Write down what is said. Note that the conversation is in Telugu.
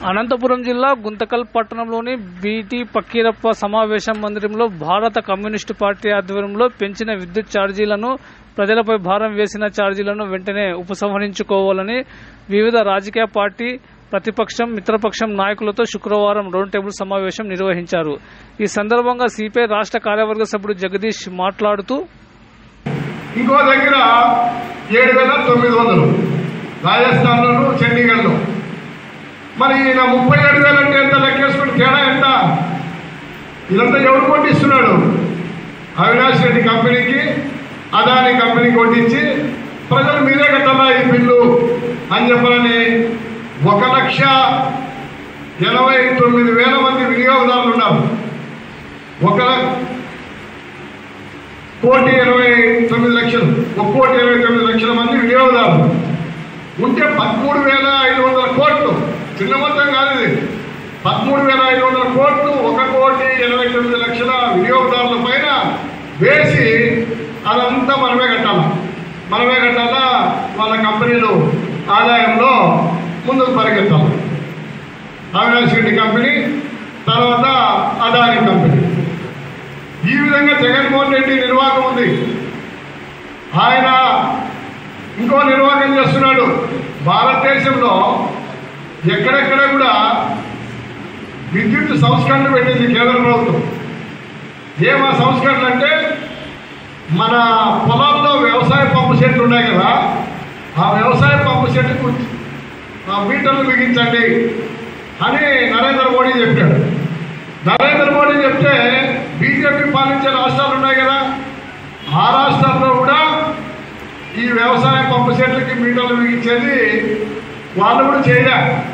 అనంతపురం జిల్లా గుంతకల్ పట్టణంలోని బీటీ పక్కీరప్ప సమావేశ మందిరంలో భారత కమ్యూనిస్టు పార్టీ ఆధ్వర్యంలో పెంచిన విద్యుత్ ఛార్జీలను ప్రజలపై భారం వేసిన ఛార్జీలను వెంటనే ఉపసంహరించుకోవాలని వివిధ రాజకీయ పార్టీ ప్రతిపక్షం మిత్రపక్షం నాయకులతో శుక్రవారం రౌండ్ టేబుల్ సమావేశం నిర్వహించారు ఈ సందర్భంగా సిపిఐ రాష్ట్ర కార్యవర్గ సభ్యుడు జగదీష్ మాట్లాడుతూ ఇంకో దగ్గర ఏడు వేల తొమ్మిది వందలు రాజస్థాన్లోను చండీగఢ్లో మరి ఈయన ముప్పై ఏడు వేలు అంటే ఎంత లెక్కేసుకుని తేడా ఎంత ఇదంతా ఎవరు కొట్టిస్తున్నాడు అవినాష్ రెడ్డి కంపెనీకి అదాని కంపెనీకి కొట్టించి ప్రజలు మీరే కట్టాలా ఈ బిల్లు అని చెప్పాలని ఒక లక్ష ఎనభై తొమ్మిది వేల మంది వినియోగదారులు ఉన్నారు ఒక కోటి ఇరవై తొమ్మిది లక్షలు ఒక కోటి ఇరవై తొమ్మిది లక్షల మంది వినియోగదారులు ఉంటే పదమూడు వేల ఐదు వందల కోట్లు చిన్న మొత్తం కాదు ఇది పదమూడు వేల ఐదు వందల కోట్లు ఒక కోటి ఇరవై తొమ్మిది లక్షల వినియోగదారుల పైన వేసి అదంతా మనమే కట్టాలి మనమే కట్టాలా వాళ్ళ కంపెనీలు ఆదాయంలో ముందుకు పరిగెత్తాలి అవినాష్ రెడ్డి కంపెనీ తర్వాత అదాని కంపెనీ ఈ విధంగా జగన్మోహన్ రెడ్డి నిర్వాహకం ఉంది ఆయన ఇంకో నిర్వాహకం చేస్తున్నాడు భారతదేశంలో ఎక్కడెక్కడ కూడా విద్యుత్ సంస్కరణలు పెట్టింది కేంద్ర ప్రభుత్వం ఏమా సంస్కరణలు అంటే మన పొలాల్లో వ్యవసాయ పంపు సెట్లు ఉన్నాయి కదా ఆ వ్యవసాయ పంపు సెట్లకు ఆ మీటర్లు బిగించండి అని నరేంద్ర మోడీ చెప్పాడు నరేంద్ర మోడీ చెప్తే బీజేపీ పాలించే రాష్ట్రాలు ఉన్నాయి కదా ఆ రాష్ట్రాల్లో కూడా ఈ వ్యవసాయ పంపు సెట్లకి మీటర్లు బిగించేది వాళ్ళు కూడా చేయలే